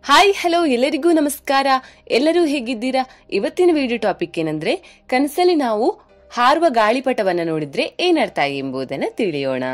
Hi hello ಎಲ್ಲರಿಗೂ ನಮಸ್ಕಾರ ಎಲ್ಲರೂ ಹೇಗಿದ್ದೀರಾ ಇವತ್ತಿನ ವಿಡಿಯೋ ಟಾಪಿಕ್ ಏನಂದ್ರೆ ಕನಸಲ್ಲಿ ನಾವು ಹಾರುವ ಗಾಳಿಪಟವನ್ನ ನೋಡಿದ್ರೆ ಏನರ್ಥ ಎಂಬುದನ್ನ ತಿಳಿಯೋಣ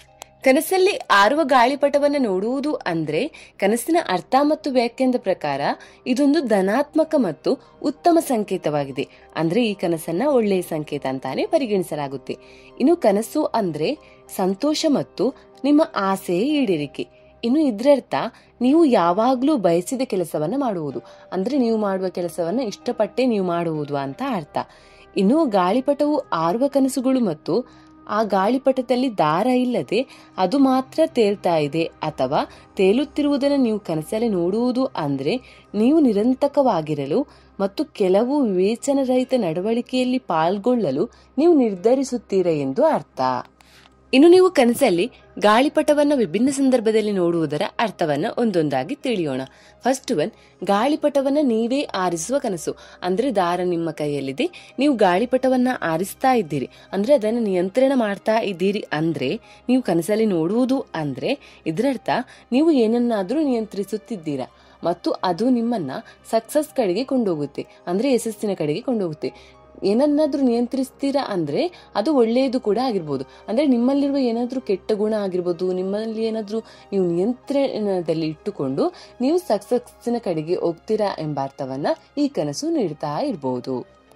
ಕನಸಲ್ಲಿ ಆರುವ ಗಾಳಿಪಟವನ್ನ ನೋಡುವುದು ಅಂದ್ರೆ ಕನಸಿನ ಅರ್ಥ ಮತ್ತು ವ್ಯಾಖ್ಯಾನದ ಪ್ರಕಾರ ಇದೊಂದು ಧನಾತ್ಮಕ ಮತ್ತು ಉತ್ತಮ ಸಂಕೇತವಾಗಿದೆ ಅಂದ್ರೆ ಈ ಕನಸನ್ನ ಒಳ್ಳೆಯ ಸಂಕೇತ ಅಂತಾನೆ ಪರಿಗಣಿಸಲಾಗುತ್ತೆ ಇನ್ನು ಕನಸು ಅಂದ್ರೆ ಸಂತೋಷ ಮತ್ತು ನಿಮ್ಮ ಆಸೆಯ ಈಡೇರಿಕೆ ಇನ್ನು ಇದರರ್ಥ ನೀವು ಯಾವಾಗಲೂ ಬಯಸಿದ ಕೆಲಸವನ್ನ ಮಾಡುವುದು ಅಂದ್ರೆ ನೀವು ಮಾಡುವ ಕೆಲಸವನ್ನ ಇಷ್ಟಪಟ್ಟೆ ನೀವು ಮಾಡುವುದು ಅಂತ ಅರ್ಥ ಇನ್ನು ಗಾಳಿಪಟವು ಆರುವ ಕನಸುಗಳು ಮತ್ತು ಆ ಗಾಳಿಪಟದಲ್ಲಿ ದಾರ ಇಲ್ಲದೆ ಅದು ಮಾತ್ರ ತೇಲ್ತಾ ಇದೆ ಅಥವಾ ತೇಲುತ್ತಿರುವುದನ್ನು ನೀವು ಕನಸಲ್ಲಿ ನೋಡುವುದು ಅಂದ್ರೆ ನೀವು ನಿರಂತಕವಾಗಿರಲು ಮತ್ತು ಕೆಲವು ವಿವೇಚನರಹಿತ ನಡವಳಿಕೆಯಲ್ಲಿ ಪಾಲ್ಗೊಳ್ಳಲು ನೀವು ನಿರ್ಧರಿಸುತ್ತೀರಾ ಎಂದು ಅರ್ಥ ಇನ್ನು ನೀವು ಕನಸಲ್ಲಿ ಗಾಳಿಪಟವನ್ನ ವಿಭಿನ್ನ ಸಂದರ್ಭದಲ್ಲಿ ನೋಡುವುದರ ಅರ್ಥವನ್ನ ಒಂದೊಂದಾಗಿ ತಿಳಿಯೋಣ ಫಸ್ಟ್ ಒನ್ ಗಾಳಿಪಟವನ್ನ ನೀವೇ ಆರಿಸುವ ಕನಸು ಅಂದ್ರೆ ದಾರ ನಿಮ್ಮ ಕೈಯಲ್ಲಿದೆ ನೀವು ಗಾಳಿಪಟವನ್ನ ಆರಿಸ್ತಾ ಇದ್ದೀರಿ ಅಂದ್ರೆ ಅದನ್ನು ನಿಯಂತ್ರಣ ಮಾಡ್ತಾ ಇದ್ದೀರಿ ಅಂದ್ರೆ ನೀವು ಕನಸಲ್ಲಿ ನೋಡುವುದು ಅಂದ್ರೆ ಇದರರ್ಥ ನೀವು ಏನನ್ನಾದ್ರೂ ನಿಯಂತ್ರಿಸುತ್ತಿದ್ದೀರಾ ಮತ್ತು ಅದು ನಿಮ್ಮನ್ನ ಸಕ್ಸಸ್ ಕಡೆಗೆ ಕೊಂಡೋಗುತ್ತೆ ಅಂದ್ರೆ ಯಶಸ್ಸಿನ ಕಡೆಗೆ ಕೊಂಡೋಗುತ್ತೆ ಏನನ್ನಾದ್ರೂ ನಿಯಂತ್ರಿಸ್ತೀರಾ ಅಂದ್ರೆ ಅದು ಒಳ್ಳೆಯದು ಕೂಡ ಆಗಿರ್ಬೋದು ಅಂದ್ರೆ ನಿಮ್ಮಲ್ಲಿರುವ ಏನಾದ್ರೂ ಕೆಟ್ಟ ಗುಣ ಆಗಿರ್ಬೋದು ನಿಮ್ಮಲ್ಲಿ ಏನಾದ್ರೂ ನೀವು ನಿಯಂತ್ರಣದಲ್ಲಿ ಇಟ್ಟುಕೊಂಡು ನೀವು ಸಕ್ಸಸ್ಸಿನ ಕಡೆಗೆ ಹೋಗ್ತೀರಾ ಎಂಬ ಅರ್ಥವನ್ನ ಈ ಕನಸು ನೀಡ್ತಾ ಇರಬಹುದು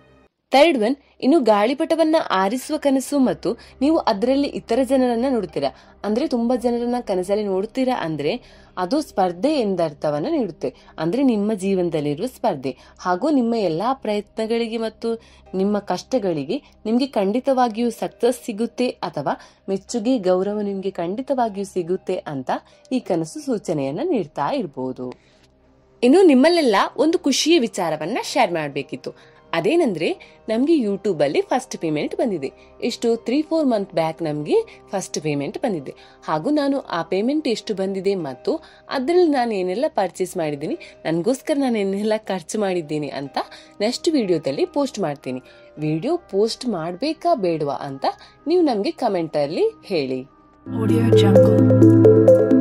ಥರ್ಡ್ ಒನ್ ಇನ್ನು ಗಾಳಿಪಟವನ್ನ ಆರಿಸುವ ಕನಸು ಮತ್ತು ನೀವು ಅದರಲ್ಲಿ ಇತರ ಜನರನ್ನ ನೋಡ್ತೀರಾ ಅಂದ್ರೆ ತುಂಬಾ ಜನರನ್ನ ಕನಸಲ್ಲಿ ನೋಡ್ತೀರಾ ಅಂದ್ರೆ ಅದು ಸ್ಪರ್ಧೆ ಎಂದರ್ಥವನ್ನ ನೀಡುತ್ತೆ ಅಂದ್ರೆ ನಿಮ್ಮ ಜೀವನದಲ್ಲಿರುವ ಸ್ಪರ್ಧೆ ಹಾಗೂ ನಿಮ್ಮ ಎಲ್ಲಾ ಪ್ರಯತ್ನಗಳಿಗೆ ಮತ್ತು ನಿಮ್ಮ ಕಷ್ಟಗಳಿಗೆ ನಿಮ್ಗೆ ಖಂಡಿತವಾಗಿಯೂ ಸಕ್ಸಸ್ ಸಿಗುತ್ತೆ ಅಥವಾ ಮೆಚ್ಚುಗೆ ಗೌರವ ನಿಮ್ಗೆ ಖಂಡಿತವಾಗಿಯೂ ಸಿಗುತ್ತೆ ಅಂತ ಈ ಕನಸು ಸೂಚನೆಯನ್ನ ನೀಡ್ತಾ ಇರಬಹುದು ಇನ್ನು ನಿಮ್ಮಲ್ಲೆಲ್ಲ ಒಂದು ಖುಷಿಯ ವಿಚಾರವನ್ನ ಶೇರ್ ಮಾಡಬೇಕಿತ್ತು ಅದೇನಂದ್ರೆ ನಮಗೆ ಯೂಟ್ಯೂಬ್ ಅಲ್ಲಿ ಫಸ್ಟ್ ಪೇಮೆಂಟ್ ಬಂದಿದೆ ಎಷ್ಟು ತ್ರೀ ಫೋರ್ ಮಂತ್ ಬ್ಯಾಕ್ ನಮಗೆ ಫಸ್ಟ್ ಪೇಮೆಂಟ್ ಬಂದಿದೆ ಹಾಗೂ ನಾನು ಆ ಪೇಮೆಂಟ್ ಎಷ್ಟು ಬಂದಿದೆ ಮತ್ತು ಅದರಲ್ಲಿ ನಾನು ಏನೆಲ್ಲ ಪರ್ಚೇಸ್ ಮಾಡಿದ್ದೀನಿ ನನಗೋಸ್ಕರ ನಾನು ಏನೆಲ್ಲ ಖರ್ಚು ಮಾಡಿದ್ದೀನಿ ಅಂತ ನೆಕ್ಸ್ಟ್ ವಿಡಿಯೋದಲ್ಲಿ ಪೋಸ್ಟ್ ಮಾಡ್ತೀನಿ ವಿಡಿಯೋ ಪೋಸ್ಟ್ ಮಾಡಬೇಕಾ ಬೇಡವಾ ಅಂತ ನೀವು ನಮಗೆ ಕಮೆಂಟಲ್ಲಿ ಹೇಳಿ Audio Jungle.